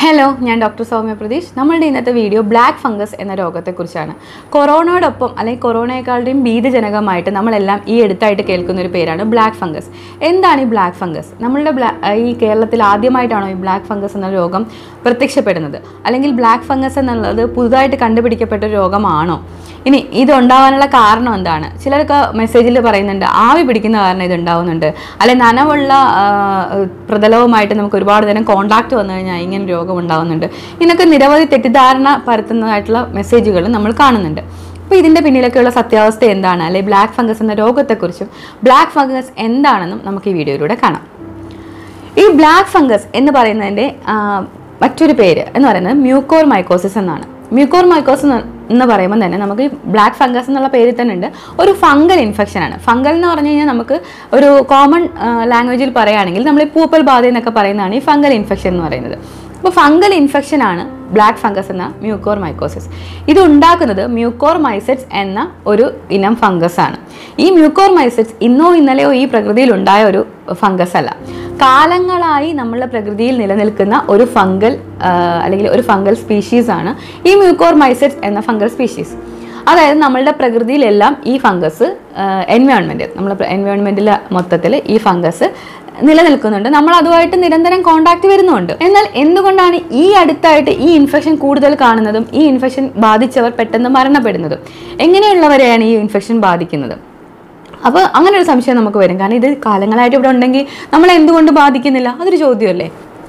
hello ഞാൻ doctor Soumya Pratheesh നമ്മളുടെ ഇന്നത്തെ വീഡിയോ ബ്ലാക്ക് ഫംഗസ് എന്ന രോഗത്തെക്കുറിച്ചാണ് കൊറോണയോടൊപ്പം അല്ലെങ്കിൽ കൊറോണയെക്കാളുടെയും ഭീതിജനകമായിട്ട് നമ്മളെല്ലാം ഈ അടുത്തായിട്ട് കേൾക്കുന്ന ഒരു പേരാണ് ബ്ലാക്ക് ഫംഗസ് എന്താണ് ഈ ബ്ലാക്ക് ഫംഗസ് നമ്മളുടെ ബ്ലാ ഈ കേരളത്തിൽ ആദ്യമായിട്ടാണോ ഈ ബ്ലാക്ക് ഫംഗസ് എന്ന രോഗം പ്രത്യക്ഷപ്പെടുന്നത് അല്ലെങ്കിൽ ബ്ലാക്ക് ഫംഗസ് എന്നുള്ളത് പുതുതായിട്ട് കണ്ടുപിടിക്കപ്പെട്ട ഒരു രോഗമാണോ ഇനി ഇത് ഉണ്ടാവാനുള്ള കാരണം എന്താണ് ചിലർക്ക് മെസ്സേജിൽ പറയുന്നുണ്ട് ആവി പിടിക്കുന്ന കാരണം ഇത് ഉണ്ടാവുന്നുണ്ട് അല്ലെങ്കിൽ നനവുള്ള ആ, പ്രതലവുമായിട്ട് നമുക്ക് ഒരുപാട് നേരം കോണ്ടാക്ട് വന്നു കഴിഞ്ഞാൽ ഇങ്ങനെ രോഗം ഉണ്ടാവുന്നുണ്ട് ഇതിനൊക്കെ നിരവധി തെറ്റിദ്ധാരണ പരത്തുന്നതായിട്ടുള്ള മെസ്സേജുകൾ നമ്മൾ കാണുന്നുണ്ട് അപ്പോൾ ഇതിൻ്റെ പിന്നിലൊക്കെയുള്ള സത്യാവസ്ഥ എന്താണ് അല്ലെങ്കിൽ ബ്ലാക്ക് ഫംഗസ് എന്ന രോഗത്തെക്കുറിച്ചും ബ്ലാക്ക് ഫംഗസ് എന്താണെന്നും നമുക്ക് ഈ വീഡിയോയിലൂടെ കാണാം ഈ ബ്ലാക്ക് ഫംഗസ് എന്ന് പറയുന്നതിൻ്റെ ആ, മറ്റൊരു പേര് എന്ന് പറയുന്നത് മ്യൂക്കോർ മൈക്കോസിസ് എന്നാണ് മ്യൂക്കോർ മൈക്കോസിസ് എന്ന് പറയുമ്പോൾ തന്നെ നമുക്ക് ഈ ബ്ലാക്ക് ഫംഗസ് എന്നുള്ള പേരിൽ തന്നെ ഉണ്ട് ഒരു ഫംഗൽ ഇൻഫെക്ഷൻ ആണ് ഫംഗൽ എന്ന് പറഞ്ഞു കഴിഞ്ഞാൽ നമുക്ക് ഒരു കോമൺ ലാംഗ്വേജിൽ പറയുകയാണെങ്കിൽ നമ്മൾ ഈ പൂപ്പൽ ബാധ എന്നൊക്കെ പറയുന്നതാണ് ഈ ഫംഗൽ ഇൻഫെക്ഷൻ എന്ന് പറയുന്നത് അപ്പോൾ ഫംഗൽ ഇൻഫെക്ഷൻ ആണ് ബ്ലാക്ക് ഫംഗസ് എന്ന മ്യൂക്കോർ മൈക്കോസിസ് ഇത് ഉണ്ടാക്കുന്നത് മ്യൂക്കോർ മൈസെറ്റ്സ് എന്ന ഒരു ഇനം ഫംഗസ് ആണ് ഈ മ്യൂക്കോർ മൈസെറ്റ്സ് ഇന്നോ ഇന്നലെയോ ഈ പ്രകൃതിയിൽ ഉണ്ടായ ഒരു ഫംഗസ് അല്ല കാലങ്ങളായി നമ്മളുടെ പ്രകൃതിയിൽ നിലനിൽക്കുന്ന ഒരു ഫംഗൽ ആ, അല്ലെങ്കിൽ ഒരു ഫംഗൽ സ്പീഷീസ് ആണ് ഈ മ്യൂക്കോർ മൈസെറ്റ്സ് എന്ന ഫംഗൽ സ്പീഷീസ് അതായത് നമ്മളുടെ പ്രകൃതിയിലെല്ലാം ഈ ഫംഗസ് എൻവയോൺമെൻറ്റ് നമ്മുടെ എൻവയോൺമെൻറ്റിൽ മൊത്തത്തിൽ ഈ ഫംഗസ് നിലനിൽക്കുന്നുണ്ട് നമ്മൾ അതുമായിട്ട് നിരന്തരം കോണ്ടാക്ട് വരുന്നുണ്ട് എന്നാൽ എന്തുകൊണ്ടാണ് ഈ അടുത്തായിട്ട് ഈ ഇൻഫെക്ഷൻ കൂടുതൽ കാണുന്നതും ഈ ഇൻഫെക്ഷൻ ബാധിച്ചവർ പെട്ടെന്ന് മരണപ്പെടുന്നതും എങ്ങനെയുള്ളവരെയാണ് ഈ ഇൻഫെക്ഷൻ ബാധിക്കുന്നത് അപ്പോൾ അങ്ങനെ ഒരു സംശയം നമുക്ക് വരും കാരണം ഇത് കാലങ്ങളായിട്ട് ഇവിടെ ഉണ്ടെങ്കിൽ നമ്മളെ എന്തുകൊണ്ട് ബാധിക്കുന്നില്ല അതൊരു ചോദ്യമല്ലേ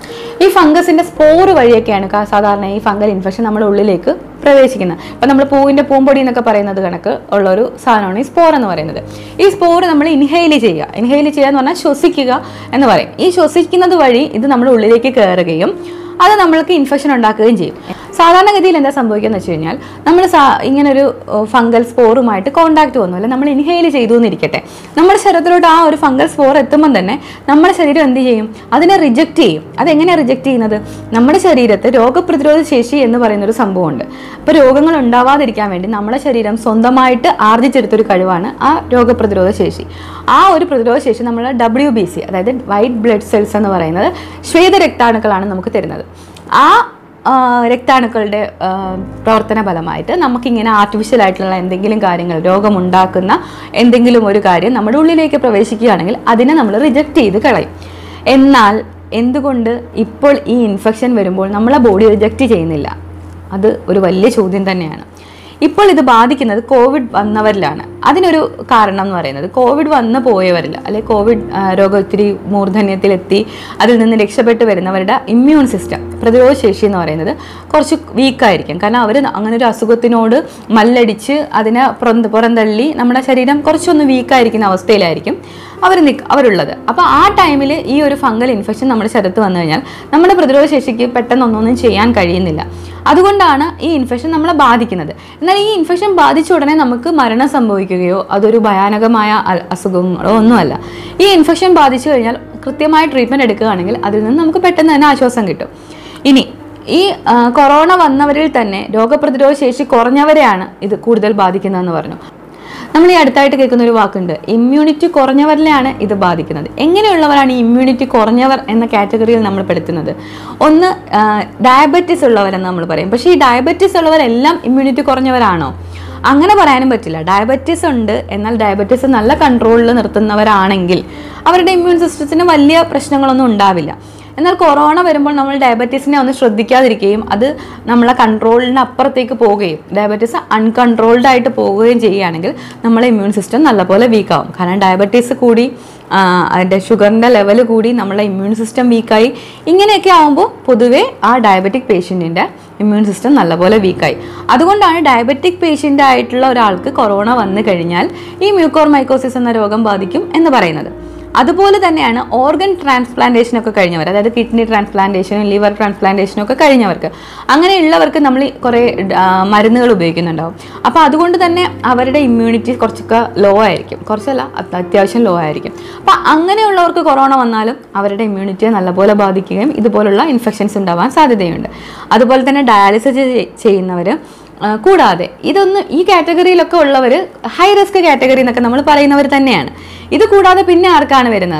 ഈ ഫംഗസിന്റെ സ്പോറ് വഴിയൊക്കെയാണ് കാ- സാധാരണ ഈ ഫംഗൽ ഇൻഫെക്ഷൻ നമ്മുടെ ഉള്ളിലേക്ക് പ്രവേശിക്കുന്നത് അപ്പം നമ്മൾ പൂവിൻ്റെ പൂമ്പൊടി എന്നൊക്കെ പറയുന്നത് കണക്ക് ഉള്ള ഒരു സാധനമാണ് ഈ സ്പോർ എന്ന് പറയുന്നത് ഈ സ്പോർ നമ്മൾ ഇൻഹെയിൽ ചെയ്യുക ഇൻഹെയിൽ ചെയ്യുക എന്ന് പറഞ്ഞാൽ ശ്വസിക്കുക എന്ന് പറയും ഈ ശ്വസിക്കുന്നത് വഴി ഇത് നമ്മുടെ ഉള്ളിലേക്ക് കയറുകയും അത് നമ്മൾക്ക് ഇൻഫെക്ഷൻ ഉണ്ടാക്കുകയും ചെയ്യും സാധാരണഗതിയിൽ എന്താ സംഭവിക്കുക എന്ന് വെച്ച് കഴിഞ്ഞാൽ നമ്മൾ ഇങ്ങനൊരു ഫംഗൽ സ്പോറുമായിട്ട് കോണ്ടാക്ട് വന്നു അല്ലെ നമ്മൾ ഇൻഹെയിൽ ചെയ്തു എന്നിരിക്കട്ടെ നമ്മുടെ ശരീരത്തിലോട്ട് ആ ഒരു ഫംഗൽ സ്പോർ എത്തുമ്പം തന്നെ നമ്മുടെ ശരീരം എന്ത് ചെയ്യും അതിനെ റിജക്റ്റ് ചെയ്യും അതെങ്ങനെയാണ് റിജക്റ്റ് ചെയ്യുന്നത് നമ്മുടെ ശരീരത്ത് രോഗപ്രതിരോധ ശേഷി എന്ന് പറയുന്ന ഒരു സംഭവമുണ്ട് അപ്പോൾ രോഗങ്ങൾ ഉണ്ടാവാതിരിക്കാൻ വേണ്ടി നമ്മുടെ ശരീരം സ്വന്തമായിട്ട് ആർജിച്ചെടുത്തൊരു കഴിവാണ് ആ രോഗപ്രതിരോധ ശേഷി ആ ഒരു പ്രതിരോധ ശേഷി നമ്മൾ ഡബ്ല്യു ബി സി അതായത് വൈറ്റ് ബ്ലഡ് സെൽസ് എന്ന് പറയുന്നത് ശ്വേത രക്താണുക്കളാണ് നമുക്ക് തരുന്നത് ആ ആ, രക്താണുക്കളുടെ ആ, പ്രവർത്തന ഫലമായിട്ട് നമുക്കിങ്ങനെ ആർട്ടിഫിഷ്യൽ ആയിട്ടുള്ള എന്തെങ്കിലും കാര്യങ്ങൾ രോഗമുണ്ടാക്കുന്ന എന്തെങ്കിലും ഒരു കാര്യം നമ്മുടെ ഉള്ളിലേക്ക് പ്രവേശിക്കുകയാണെങ്കിൽ അതിനെ നമ്മൾ റിജക്റ്റ് ചെയ്ത് കളയും എന്നാൽ എന്തുകൊണ്ട് ഇപ്പോൾ ഈ ഇൻഫെക്ഷൻ വരുമ്പോൾ നമ്മളെ ബോഡി റിജക്റ്റ് ചെയ്യുന്നില്ല അത് ഒരു വലിയ ചോദ്യം തന്നെയാണ് ഇപ്പോൾ ഇത് ബാധിക്കുന്നത് കോവിഡ് വന്നവരിലാണ് അതിനൊരു കാരണം എന്ന് പറയുന്നത് കോവിഡ് വന്ന് പോയവരിൽ അല്ലെ കോവിഡ് ആ, രോഗം ഒത്തിരി മൂർധന്യത്തിലെത്തി അതിൽ നിന്ന് രക്ഷപ്പെട്ട് വരുന്നവരുടെ ഇമ്മ്യൂൺ സിസ്റ്റം പ്രതിരോധ ശേഷി എന്ന് പറയുന്നത് കുറച്ച് വീക്കായിരിക്കും കാരണം അവർ അങ്ങനെ ഒരു അസുഖത്തിനോട് മല്ലടിച്ച് അതിനെ പുറന്ത് പുറന്തള്ളി നമ്മുടെ ശരീരം കുറച്ചൊന്ന് വീക്കായിരിക്കുന്ന അവസ്ഥയിലായിരിക്കും അവർ നിക്ക് അവരുള്ളത് അപ്പോൾ ആ ടൈമിൽ ഈ ഒരു ഫംഗൽ ഇൻഫെക്ഷൻ നമ്മുടെ ശരീരത്ത് വന്നു കഴിഞ്ഞാൽ നമ്മുടെ പ്രതിരോധ ശേഷിക്ക് പെട്ടെന്ന് ഒന്നൊന്നും ചെയ്യാൻ കഴിയുന്നില്ല അതുകൊണ്ടാണ് ഈ ഇൻഫെക്ഷൻ നമ്മളെ ബാധിക്കുന്നത് എന്നാൽ ഈ ഇൻഫെക്ഷൻ ബാധിച്ച ഉടനെ നമുക്ക് മരണം സംഭവിക്കുകയോ അതൊരു ഭയാനകമായ അ- അസുഖങ്ങളോ ഒന്നുമല്ല ഈ ഇൻഫെക്ഷൻ ബാധിച്ചു കഴിഞ്ഞാൽ കൃത്യമായ ട്രീറ്റ്മെൻറ്റ് എടുക്കുകയാണെങ്കിൽ അതിൽ നിന്ന് നമുക്ക് പെട്ടെന്ന് തന്നെ ആശ്വാസം കിട്ടും ഇനി ഈ ആ, കൊറോണ വന്നവരിൽ തന്നെ രോഗപ്രതിരോധ ശേഷി കുറഞ്ഞവരെയാണ് ഇത് കൂടുതൽ ബാധിക്കുന്നതെന്ന് പറഞ്ഞു നമ്മൾ ഈ അടുത്തായിട്ട് കേൾക്കുന്ന ഒരു വാക്കുണ്ട് ഇമ്മ്യൂണിറ്റി കുറഞ്ഞവരിലാണ് ഇത് ബാധിക്കുന്നത് എങ്ങനെയുള്ളവരാണ് ഈ ഇമ്മ്യൂണിറ്റി കുറഞ്ഞവർ എന്ന കാറ്റഗറിയിൽ നമ്മൾ പെടുത്തുന്നത് ഒന്ന് ഡയബറ്റിസ് ഉള്ളവരെന്ന് നമ്മൾ പറയും പക്ഷേ ഈ ഡയബറ്റിസ് ഉള്ളവരെല്ലാം ഇമ്മ്യൂണിറ്റി കുറഞ്ഞവരാണോ അങ്ങനെ പറയാനും പറ്റില്ല ഡയബറ്റിസ് ഉണ്ട് എന്നാൽ ഡയബറ്റിസ് നല്ല കൺട്രോളിൽ നിർത്തുന്നവരാണെങ്കിൽ അവരുടെ ഇമ്മ്യൂൺ സിസ്റ്റത്തിന് വലിയ പ്രശ്നങ്ങളൊന്നും ഉണ്ടാവില്ല എന്നാൽ കൊറോണ വരുമ്പോൾ നമ്മൾ ഡയബറ്റീസിനെ ഒന്ന് ശ്രദ്ധിക്കാതിരിക്കുകയും അത് നമ്മളെ കൺട്രോളിന് അപ്പുറത്തേക്ക് പോവുകയും ഡയബറ്റീസ് അൺകൺട്രോൾഡ് ആയിട്ട് പോവുകയും ചെയ്യുകയാണെങ്കിൽ നമ്മളെ ഇമ്മ്യൂൺ സിസ്റ്റം നല്ലപോലെ വീക്കാവും കാരണം ഡയബറ്റീസ് കൂടി ആ, അതിൻ്റെ ഷുഗറിൻ്റെ ലെവൽ കൂടി നമ്മളെ ഇമ്മ്യൂൺ സിസ്റ്റം വീക്കായി ഇങ്ങനെയൊക്കെ ആകുമ്പോൾ പൊതുവേ ആ ഡയബറ്റിക് പേഷ്യൻറ്റിൻ്റെ ഇമ്മ്യൂൺ സിസ്റ്റം നല്ലപോലെ വീക്കായി അതുകൊണ്ടാണ് ഡയബറ്റിക് പേഷ്യൻ്റ് ആയിട്ടുള്ള ഒരാൾക്ക് കൊറോണ വന്നു കഴിഞ്ഞാൽ ഈ മ്യൂക്കോർ മൈക്കോസിസ് എന്ന രോഗം ബാധിക്കും എന്ന് പറയുന്നത് അതുപോലെ തന്നെയാണ് ഓർഗൻ ട്രാൻസ്പ്ലാന്റേഷൻ ഒക്കെ കഴിഞ്ഞവർ അതായത് കിഡ്നി ട്രാൻസ്പ്ലാന്റേഷനും ലിവർ ട്രാൻസ്പ്ലാന്റേഷനും ഒക്കെ കഴിഞ്ഞവർക്ക് അങ്ങനെയുള്ളവർക്ക് നമ്മൾ കുറേ ആ, മരുന്നുകൾ ഉപയോഗിക്കുന്നുണ്ടാവും അപ്പോൾ അതുകൊണ്ട് തന്നെ അവരുടെ ഇമ്മ്യൂണിറ്റി കുറച്ചൊക്കെ ലോ ആയിരിക്കും കുറച്ചല്ല അത് അത്യാവശ്യം ലോ ആയിരിക്കും അപ്പോൾ അങ്ങനെയുള്ളവർക്ക് കൊറോണ വന്നാലും അവരുടെ ഇമ്മ്യൂണിറ്റിയെ നല്ലപോലെ ബാധിക്കുകയും ഇതുപോലുള്ള ഇൻഫെക്ഷൻസ് ഉണ്ടാവാൻ സാധ്യതയുണ്ട് അതുപോലെ തന്നെ ഡയാലിസിസ് ചെയ്യുന്നവർ ആ, കൂടാതെ ഇതൊന്ന് ഈ കാറ്റഗറിയിലൊക്കെ ഉള്ളവർ ഹൈ റിസ്ക് കാറ്റഗറി എന്നൊക്കെ നമ്മൾ പറയുന്നവർ തന്നെയാണ് ഇത് കൂടാതെ പിന്നെ ആർക്കാണ് വരുന്നതെന്ന്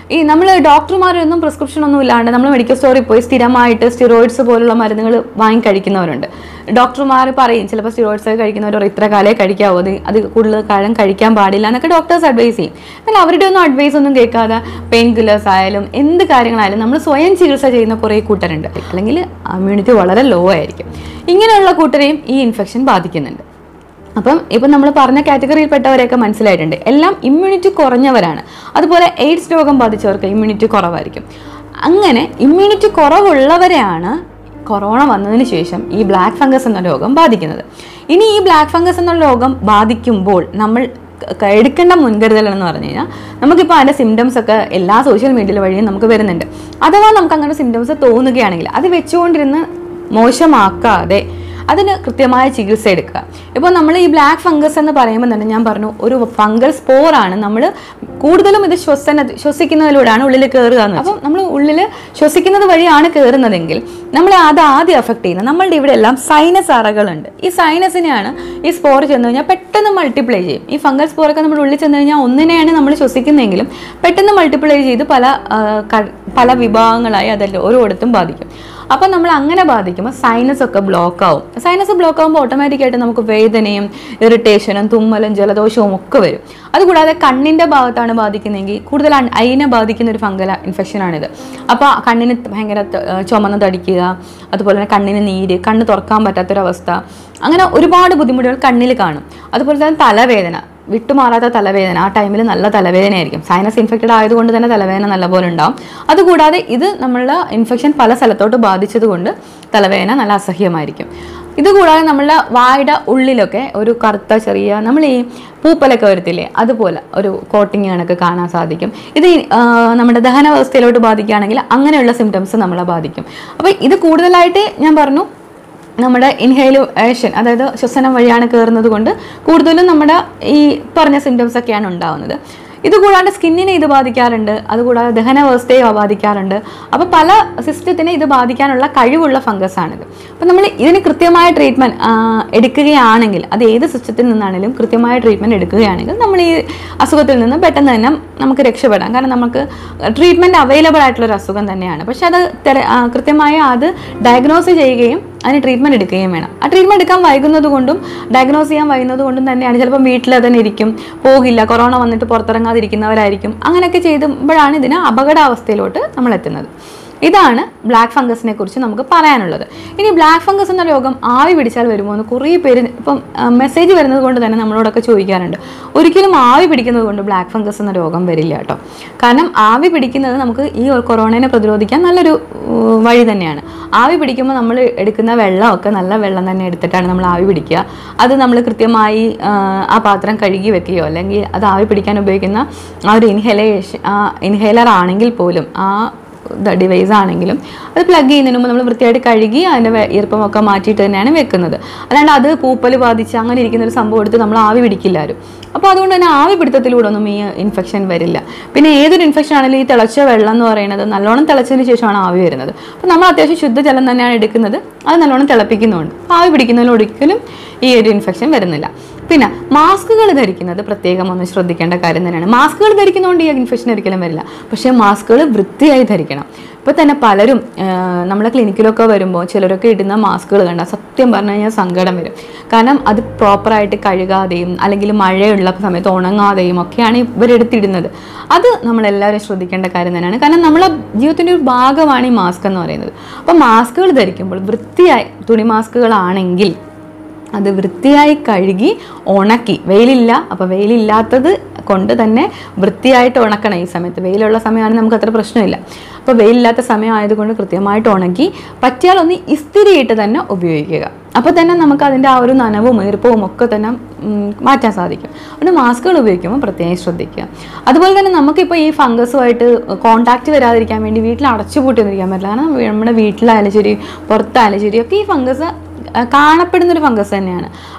ഈ നമ്മൾ ഡോക്ടർമാരൊന്നും പ്രിസ്ക്രിപ്ഷൻ ഒന്നും ഇല്ലാണ്ട് നമ്മൾ മെഡിക്കൽ സ്റ്റോറിൽ പോയി സ്ഥിരമായിട്ട് സ്റ്റിറോയിഡ്സ് പോലുള്ള മരുന്നുകൾ വാങ്ങി കഴിക്കുന്നവരുണ്ട് ഡോക്ടർമാർ പറയും ചിലപ്പോൾ സ്റ്റിറോയിഡ്സ് ഒക്കെ കഴിക്കുന്നവർ ഇത്ര കാലേ കഴിക്കാവൂ അത് അത് കൂടുതൽ കാലം കഴിക്കാൻ പാടില്ല എന്നൊക്കെ ഡോക്ടേഴ്സ് അഡ്വൈസ് ചെയ്യും എന്നാൽ അവരുടെ ഒന്നും അഡ്വൈസ് ഒന്നും കേൾക്കാതെ പെയിൻ കില്ലേഴ്സ് ആയാലും എന്ത് കാര്യങ്ങളായാലും നമ്മൾ സ്വയം ചികിത്സ ചെയ്യുന്ന കുറേ കൂട്ടരുണ്ട് അല്ലെങ്കിൽ ഇമ്മ്യൂണിറ്റി വളരെ ലോ ആയിരിക്കും ഇങ്ങനെയുള്ള കൂട്ടരെയും ഈ ഇൻഫെക്ഷൻ ബാധിക്കുന്നുണ്ട് അപ്പം ഇപ്പം നമ്മൾ പറഞ്ഞ കാറ്റഗറിയിൽപ്പെട്ടവരെയൊക്കെ മനസ്സിലായിട്ടുണ്ട് എല്ലാം ഇമ്മ്യൂണിറ്റി കുറഞ്ഞവരാണ് അതുപോലെ എയ്ഡ്സ് രോഗം ബാധിച്ചവർക്ക് ഇമ്മ്യൂണിറ്റി കുറവായിരിക്കും അങ്ങനെ ഇമ്മ്യൂണിറ്റി കുറവുള്ളവരെയാണ് കൊറോണ വന്നതിന് ശേഷം ഈ ബ്ലാക്ക് ഫംഗസ് എന്ന രോഗം ബാധിക്കുന്നത് ഇനി ഈ ബ്ലാക്ക് ഫംഗസ് എന്ന രോഗം ബാധിക്കുമ്പോൾ നമ്മൾ ക- എടുക്കേണ്ട മുൻകരുതൽ എന്ന് പറഞ്ഞു കഴിഞ്ഞാൽ നമുക്കിപ്പോൾ അതിൻ്റെ സിംറ്റംസ് ഒക്കെ എല്ലാ സോഷ്യൽ മീഡിയ വഴിയും നമുക്ക് വരുന്നുണ്ട് അഥവാ നമുക്ക് അങ്ങനെ സിംറ്റംസ് തോന്നുകയാണെങ്കിൽ അത് വെച്ചുകൊണ്ടിരുന്ന് മോശമാക്കാതെ അതിന് കൃത്യമായ ചികിത്സ എടുക്കുക ഇപ്പോൾ നമ്മൾ ഈ ബ്ലാക്ക് ഫംഗസ് എന്ന് പറയുമ്പോൾ തന്നെ ഞാൻ പറഞ്ഞു ഒരു ഫംഗൽ സ്പോറാണ് നമ്മൾ കൂടുതലും ഇത് ശ്വസന ശ്വസിക്കുന്നതിലൂടെയാണ് ഉള്ളിൽ കയറുക എന്ന് അപ്പം നമ്മൾ ഉള്ളിൽ ശ്വസിക്കുന്നത് വഴിയാണ് കയറുന്നതെങ്കിൽ നമ്മൾ അത് ആദ്യം എഫക്ട് ചെയ്യുന്നത് നമ്മളുടെ ഇവിടെ എല്ലാം സൈനസ് അറകളുണ്ട് ഈ സൈനസിനെയാണ് ഈ സ്പോർ ചെന്ന് കഴിഞ്ഞാൽ പെട്ടെന്ന് മൾട്ടിപ്ലൈ ചെയ്യും ഈ ഫംഗൽ സ്പോറൊക്കെ നമ്മുടെ ഉള്ളിൽ ചെന്ന് കഴിഞ്ഞാൽ ഒന്നിനെയാണ് നമ്മൾ ശ്വസിക്കുന്നതെങ്കിലും പെട്ടെന്ന് മൾട്ടിപ്ലൈ ചെയ്ത് പല ആ, ക- പല വിഭാഗങ്ങളായി അതല്ല ഓരോയിടത്തും ബാധിക്കും അപ്പം നമ്മൾ അങ്ങനെ ബാധിക്കുമ്പോൾ സൈനസ് ഒക്കെ ബ്ലോക്ക് ആവും സൈനസ് ബ്ലോക്ക് ആകുമ്പോൾ ഓട്ടോമാറ്റിക്കായിട്ട് നമുക്ക് വേദനയും ഇറിറ്റേഷനും തുമ്മലും ജലദോഷവും ഒക്കെ വരും അതുകൂടാതെ കണ്ണിൻ്റെ ഭാഗത്താണ് ബാധിക്കുന്നതെങ്കിൽ കൂടുതൽ അൺ- ഐനെ ബാധിക്കുന്ന ഒരു ഫംഗൽ ഇൻഫെക്ഷനാണിത് അപ്പോൾ കണ്ണിന് ഭയങ്കര ത- ഏർ ചുമന്ന് തടിക്കുക അതുപോലെ തന്നെ കണ്ണിന് നീര് കണ്ണ് തുറക്കാൻ പറ്റാത്തൊരവസ്ഥ അങ്ങനെ ഒരുപാട് ബുദ്ധിമുട്ടുകൾ കണ്ണിൽ കാണും അതുപോലെ തന്നെ തലവേദന വിട്ടുമാറാത്ത തലവേദന ആ ടൈമിൽ നല്ല തലവേദനയായിരിക്കും സൈനസ് ഇൻഫെക്റ്റഡ് ആയതുകൊണ്ട് തന്നെ തലവേദന നല്ലപോലെ ഉണ്ടാവും അതുകൂടാതെ ഇത് നമ്മളുടെ ഇൻഫെക്ഷൻ പല സ്ഥലത്തോട്ട് ബാധിച്ചത് കൊണ്ട് തലവേദന നല്ല അസഹ്യമായിരിക്കും ഇതുകൂടാതെ നമ്മളുടെ വായുടെ ഉള്ളിലൊക്കെ ഒരു കറുത്ത ചെറിയ നമ്മൾ ഈ പൂപ്പലൊക്കെ വരത്തില്ലേ അതുപോലെ ഒരു കോട്ടിങ് കണക്ക് കാണാൻ സാധിക്കും ഇത് ഈ, ആ, നമ്മുടെ ദഹന വ്യവസ്ഥയിലോട്ട് ബാധിക്കുകയാണെങ്കിൽ അങ്ങനെയുള്ള സിംറ്റംസ് നമ്മളെ ബാധിക്കും അപ്പോൾ ഇത് കൂടുതലായിട്ട് ഞാൻ പറഞ്ഞു നമ്മുടെ ഇൻഹേലുവേഷൻ അതായത് ശ്വസനം വഴിയാണ് കയറുന്നത് കൊണ്ട് കൂടുതലും നമ്മുടെ ഈ പറഞ്ഞ സിംറ്റംസ് ഒക്കെയാണ് ഉണ്ടാവുന്നത് ഇതുകൂടാണ്ട് സ്കിന്നിനെ ഇത് ബാധിക്കാറുണ്ട് അതുകൂടാതെ ദഹന വ്യവസ്ഥയെ ബാധിക്കാറുണ്ട് അപ്പോൾ പല സിസ്റ്റത്തിനെ ഇത് ബാധിക്കാനുള്ള കഴിവുള്ള ഫംഗസ് ആണിത് അപ്പോൾ നമ്മൾ ഇതിന് കൃത്യമായ ട്രീറ്റ്മെൻറ്റ് എടുക്കുകയാണെങ്കിൽ അത് ഏത് സിസ്റ്റത്തിൽ നിന്നാണെങ്കിലും കൃത്യമായ ട്രീറ്റ്മെൻറ്റ് എടുക്കുകയാണെങ്കിൽ നമ്മൾ ഈ അസുഖത്തിൽ നിന്ന് പെട്ടെന്ന് തന്നെ നമുക്ക് രക്ഷപ്പെടാം കാരണം നമുക്ക് ട്രീറ്റ്മെൻറ്റ് അവൈലബിൾ ആയിട്ടുള്ള ഒരു അസുഖം തന്നെയാണ് പക്ഷെ അത് തെര- ആ, കൃത്യമായ അത് ഡയഗ്നോസ് ചെയ്യുകയും അതിന് ട്രീറ്റ്മെൻറ്റ് എടുക്കുകയും വേണം ആ ട്രീറ്റ്മെൻറ്റ് എടുക്കാൻ വൈകുന്നത് കൊണ്ടും ഡയഗ്നോസ് ചെയ്യാൻ വൈകുന്നത് കൊണ്ടും തന്നെയാണ് ചിലപ്പം വീട്ടിൽ തന്നെ ഇരിക്കും പോകില്ല കൊറോണ വന്നിട്ട് പുറത്തിറങ്ങാതിരിക്കുന്നവരായിരിക്കും അങ്ങനെയൊക്കെ ചെയ്യുമ്പോഴാണ് ഇതിന് അപകടാവസ്ഥയിലോട്ട് നമ്മൾ എത്തുന്നത് ഇതാണ് ബ്ലാക്ക് ഫംഗസിനെ കുറിച്ച് നമുക്ക് പറയാനുള്ളത് ഇനി ബ്ലാക്ക് ഫംഗസ് എന്ന രോഗം ആവി പിടിച്ചാൽ വരുമോ എന്ന് കുറേ പേര് ഇപ്പം മെസ്സേജ് വരുന്നത് കൊണ്ട് തന്നെ നമ്മളോടൊക്കെ ചോദിക്കാറുണ്ട് ഒരിക്കലും ആവി പിടിക്കുന്നത് കൊണ്ട് ബ്ലാക്ക് ഫംഗസ് എന്ന രോഗം വരില്ല കേട്ടോ കാരണം ആവി പിടിക്കുന്നത് നമുക്ക് ഈ കൊറോണയെ പ്രതിരോധിക്കാൻ നല്ലൊരു ഉം, വഴി തന്നെയാണ് ആവി പിടിക്കുമ്പോൾ നമ്മൾ എടുക്കുന്ന വെള്ളമൊക്കെ നല്ല വെള്ളം തന്നെ എടുത്തിട്ടാണ് നമ്മൾ ആവി പിടിക്കുക അത് നമ്മൾ കൃത്യമായി ആ, ആ പാത്രം കഴുകി വെക്കുകയോ അല്ലെങ്കിൽ അത് ആവി പിടിക്കാൻ ഉപയോഗിക്കുന്ന ആ ഒരു ഇൻഹലേഷൻ ആ ഇൻഹേലർ ആണെങ്കിൽ പോലും ആ ഡിവൈസ് ആണെങ്കിലും അത് പ്ലഗ് ചെയ്യുന്നതിന് മുമ്പ് നമ്മൾ വൃത്തിയായിട്ട് കഴുകി അതിൻ്റെ വെ- ഈർപ്പമൊക്കെ മാറ്റിയിട്ട് തന്നെയാണ് വെക്കുന്നത് അല്ലാണ്ട് അത് പൂപ്പൽ ബാധിച്ച് അങ്ങനെ ഇരിക്കുന്ന ഒരു സംഭവം എടുത്ത് നമ്മൾ ആവി പിടിക്കില്ല ആരും അപ്പോൾ അതുകൊണ്ട് തന്നെ ആവി പിടുത്തത്തിലൂടെ ഒന്നും ഈ ഇൻഫെക്ഷൻ വരില്ല പിന്നെ ഏതൊരു ഇൻഫെക്ഷൻ ആണെങ്കിലും ഈ തിളച്ച വെള്ളം എന്ന് പറയുന്നത് നല്ലോണം തിളച്ചതിന് ശേഷമാണ് ആവി വരുന്നത് അപ്പോൾ നമ്മൾ അത്യാവശ്യം ശുദ്ധജലം തന്നെയാണ് എടുക്കുന്നത് അത് നല്ലോണം തിളപ്പിക്കുന്നുണ്ട് ആവി പിടിക്കുന്നതിൽ ഒരിക്കലും ഈ ഒരു ഇൻഫെക്ഷൻ വരുന്നില്ല പിന്നെ മാസ്കുകൾ ധരിക്കുന്നത് പ്രത്യേകം ഒന്ന് ശ്രദ്ധിക്കേണ്ട കാര്യം തന്നെയാണ് മാസ്കുകൾ ധരിക്കുന്നതുകൊണ്ട് ഈ ഇൻഫെക്ഷൻ ഒരിക്കലും വരില്ല പക്ഷേ മാസ്കുകൾ വൃത്തിയായി ധരിക്കണം ഇപ്പോൾ തന്നെ പലരും ആ, നമ്മളെ ക്ലിനിക്കിലൊക്കെ വരുമ്പോൾ ചിലരൊക്കെ ഇടുന്ന മാസ്കുകൾ കണ്ട സത്യം പറഞ്ഞു കഴിഞ്ഞാൽ സങ്കടം വരും കാരണം അത് പ്രോപ്പറായിട്ട് കഴുകാതെയും അല്ലെങ്കിൽ മഴയുള്ള സമയത്ത് ഉണങ്ങാതെയും ഒക്കെയാണ് ഇവരെടുത്തിടുന്നത് അത് നമ്മളെല്ലാവരും ശ്രദ്ധിക്കേണ്ട കാര്യം തന്നെയാണ് കാരണം നമ്മളെ ജീവിതത്തിൻ്റെ ഒരു ഭാഗമാണ് ഈ മാസ്ക് എന്ന് പറയുന്നത് അപ്പോൾ മാസ്കുകൾ ധരിക്കുമ്പോൾ വൃത്തിയായി തുണി മാസ്കുകളാണെങ്കിൽ അത് വൃത്തിയായി കഴുകി ഉണക്കി വെയിലില്ല അപ്പോൾ വെയിലില്ലാത്തത് കൊണ്ട് തന്നെ വൃത്തിയായിട്ട് ഉണക്കണം ഈ സമയത്ത് വെയിലുള്ള സമയമാണെങ്കിൽ നമുക്ക് അത്ര പ്രശ്നമില്ല അപ്പോൾ വെയിലില്ലാത്ത സമയമായതുകൊണ്ട് കൃത്യമായിട്ട് ഉണക്കി പറ്റിയാൽ ഒന്ന് ഇസ്തിരിയിട്ട് തന്നെ ഉപയോഗിക്കുക അപ്പോൾ തന്നെ നമുക്ക് അതിൻ്റെ ആ ഒരു നനവും ഈർപ്പവും ഒക്കെ തന്നെ ഉം, മാറ്റാൻ സാധിക്കും അതുകൊണ്ട് മാസ്കുകൾ ഉപയോഗിക്കുമ്പോൾ പ്രത്യേകം ശ്രദ്ധിക്കുക അതുപോലെ തന്നെ നമുക്കിപ്പോൾ ഈ ഫംഗസുമായിട്ട് കോൺടാക്റ്റ് വരാതിരിക്കാൻ വേണ്ടി വീട്ടിൽ അടച്ചുപൂട്ടി ഒന്നിരിക്കാൻ പറ്റില്ല കാരണം നമ്മുടെ വീട്ടിലായാലും ശരി പുറത്തായാലും ശരി ഒക്കെ ഈ ഫംഗസ് കാണപ്പെടുന്ന ഒരു ഫംഗസ് തന്നെയാണ്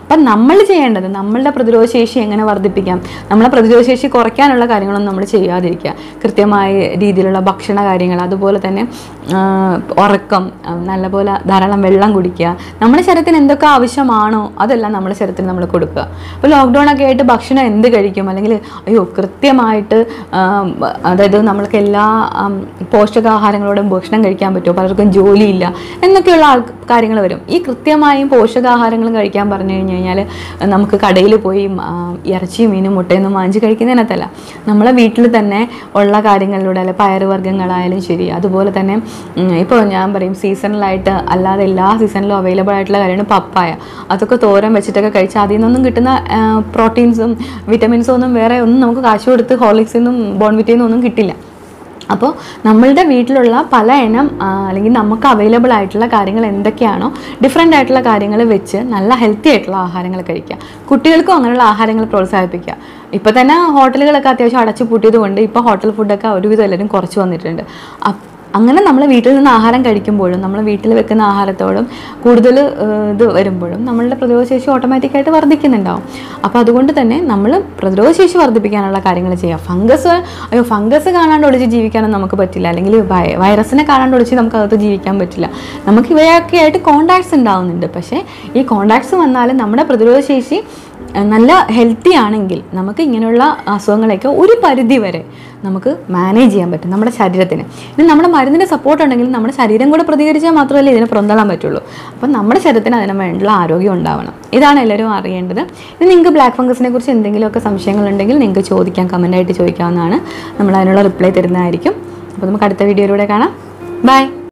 അപ്പം നമ്മൾ ചെയ്യേണ്ടത് നമ്മളുടെ പ്രതിരോധ ശേഷി എങ്ങനെ വർദ്ധിപ്പിക്കാം നമ്മളെ പ്രതിരോധ ശേഷി കുറയ്ക്കാനുള്ള കാര്യങ്ങളൊന്നും നമ്മൾ ചെയ്യാതിരിക്കുക കൃത്യമായ രീതിയിലുള്ള ഭക്ഷണ കാര്യങ്ങൾ അതുപോലെ തന്നെ ആ, ഉറക്കം ആ, നല്ലപോലെ ധാരാളം വെള്ളം കുടിക്കുക നമ്മുടെ ശരീരത്തിന് എന്തൊക്കെ ആവശ്യമാണോ അതെല്ലാം നമ്മുടെ ശരീരത്തിന് നമ്മൾ കൊടുക്കുക അപ്പോൾ ലോക്ക്ഡൗൺ ഒക്കെ ആയിട്ട് ഭക്ഷണം എന്ത് കഴിക്കും അല്ലെങ്കിൽ അയ്യോ കൃത്യമായിട്ട് ആ, അതായത് നമ്മൾക്ക് എല്ലാ ആം, പോഷകാഹാരങ്ങളോടും ഭക്ഷണം കഴിക്കാൻ പറ്റുമോ പലർക്കും ജോലിയില്ല എന്നൊക്കെയുള്ള ആൾ കാര്യങ്ങൾ വരും ഈ കൃത്യമായും പോഷകാഹാരങ്ങളും കഴിക്കാൻ പറഞ്ഞു കഴിഞ്ഞു കഴിഞ്ഞാൽ നമുക്ക് കടയിൽ പോയി ആ, ഇറച്ചിയും മീനും മുട്ടയൊന്നും വാങ്ങിച്ച് കഴിക്കുന്നതിനകത്തല്ല നമ്മളെ വീട്ടിൽ തന്നെ ഉള്ള കാര്യങ്ങളിലൂടെ അല്ലെ പയറുവർഗ്ഗങ്ങളായാലും ശരി അതുപോലെ തന്നെ ഇപ്പോൾ ഞാൻ പറയും സീസണലായിട്ട് അല്ലാതെ എല്ലാ സീസണിലും അവൈലബിൾ ആയിട്ടുള്ള കാര്യമാണ് പപ്പായ അതൊക്കെ തോരൻ വെച്ചിട്ടൊക്കെ കഴിച്ചാൽ അതിൽ നിന്നൊന്നും കിട്ടുന്ന പ്രോട്ടീൻസും വിറ്റമിൻസും ഒന്നും വേറെ ഒന്നും നമുക്ക് കാശ് കൊടുത്ത് ഹോർലിക്സിൽ നിന്നും ബോൺവിറ്റയിൽ നിന്നും ഒന്നും കിട്ടില്ല അപ്പോൾ നമ്മളുടെ വീട്ടിലുള്ള പല ഇനം ആ, അല്ലെങ്കിൽ നമുക്ക് അവൈലബിൾ ആയിട്ടുള്ള കാര്യങ്ങൾ എന്തൊക്കെയാണോ ഡിഫറെൻ്റ് ആയിട്ടുള്ള കാര്യങ്ങൾ വെച്ച് നല്ല ഹെൽത്തി ആയിട്ടുള്ള ആഹാരങ്ങൾ കഴിക്കുക കുട്ടികൾക്കും അങ്ങനെയുള്ള ആഹാരങ്ങൾ പ്രോത്സാഹിപ്പിക്കുക ഇപ്പോൾ തന്നെ ഹോട്ടലുകളൊക്കെ അത്യാവശ്യം അടച്ചു പൂട്ടിയത് കൊണ്ട് ഇപ്പോൾ ഹോട്ടൽ ഫുഡൊക്കെ ഒരുവിധം എല്ലാവരും കുറച്ച് വന്നിട്ടുണ്ട് അപ്പ് അങ്ങനെ നമ്മൾ വീട്ടിൽ നിന്ന് ആഹാരം കഴിക്കുമ്പോഴും നമ്മൾ വീട്ടിൽ വെക്കുന്ന ആഹാരത്തോടും കൂടുതൽ ഏഹ്, ഇത് വരുമ്പോഴും നമ്മളുടെ പ്രതിരോധശേഷി ഓട്ടോമാറ്റിക്കായിട്ട് വർദ്ധിക്കുന്നുണ്ടാവും അപ്പോൾ അതുകൊണ്ട് തന്നെ നമ്മൾ പ്രതിരോധശേഷി വർദ്ധിപ്പിക്കാനുള്ള കാര്യങ്ങൾ ചെയ്യാം ഫംഗസ് അയ്യോ ഫംഗസ് കാണാണ്ട് ഒളിച്ച് ജീവിക്കാനൊന്നും നമുക്ക് പറ്റില്ല അല്ലെങ്കിൽ വൈ- വൈറസിനെ കാണാണ്ട് ഒളിച്ച് നമുക്ക് അകത്ത് ജീവിക്കാൻ പറ്റില്ല നമുക്ക് ഇവയൊക്കെ ആയിട്ട് കോണ്ടാക്ട്സ് ഉണ്ടാവുന്നുണ്ട് പക്ഷേ ഈ കോണ്ടാക്ട്സ് വന്നാലും നമ്മുടെ പ്രതിരോധശേഷി ഏഹ്, നല്ല ഹെൽത്തി ആണെങ്കിൽ നമുക്ക് ഇങ്ങനെയുള്ള അസുഖങ്ങളെയൊക്കെ ഒരു പരിധി വരെ നമുക്ക് മാനേജ് ചെയ്യാൻ പറ്റും നമ്മുടെ ശരീരത്തിന് ഇനി നമ്മുടെ മരുന്നിൻ്റെ സപ്പോർട്ട് ഉണ്ടെങ്കിൽ നമ്മുടെ ശരീരം കൂടെ പ്രതികരിച്ചാൽ മാത്രമല്ലേ ഇതിനെ പുറന്തള്ളാൻ പറ്റുള്ളൂ അപ്പം നമ്മുടെ ശരീരത്തിന് അതിന് വേണ്ടിയുള്ള ആരോഗ്യം ഉണ്ടാവണം ഇതാണ് എല്ലാവരും അറിയേണ്ടത് ഇനി നിങ്ങൾക്ക് ബ്ലാക്ക് ഫംഗസിനെ കുറിച്ച് എന്തെങ്കിലുമൊക്കെ സംശയങ്ങളുണ്ടെങ്കിൽ നിങ്ങൾക്ക് ചോദിക്കാം കമൻ്റായിട്ട് ചോദിക്കാവുന്നതാണ് നമ്മൾ അതിനുള്ള റിപ്ലൈ തരുന്നതായിരിക്കും അപ്പോൾ നമുക്ക് അടുത്ത വീഡിയോയിലൂടെ കാണാം ബൈ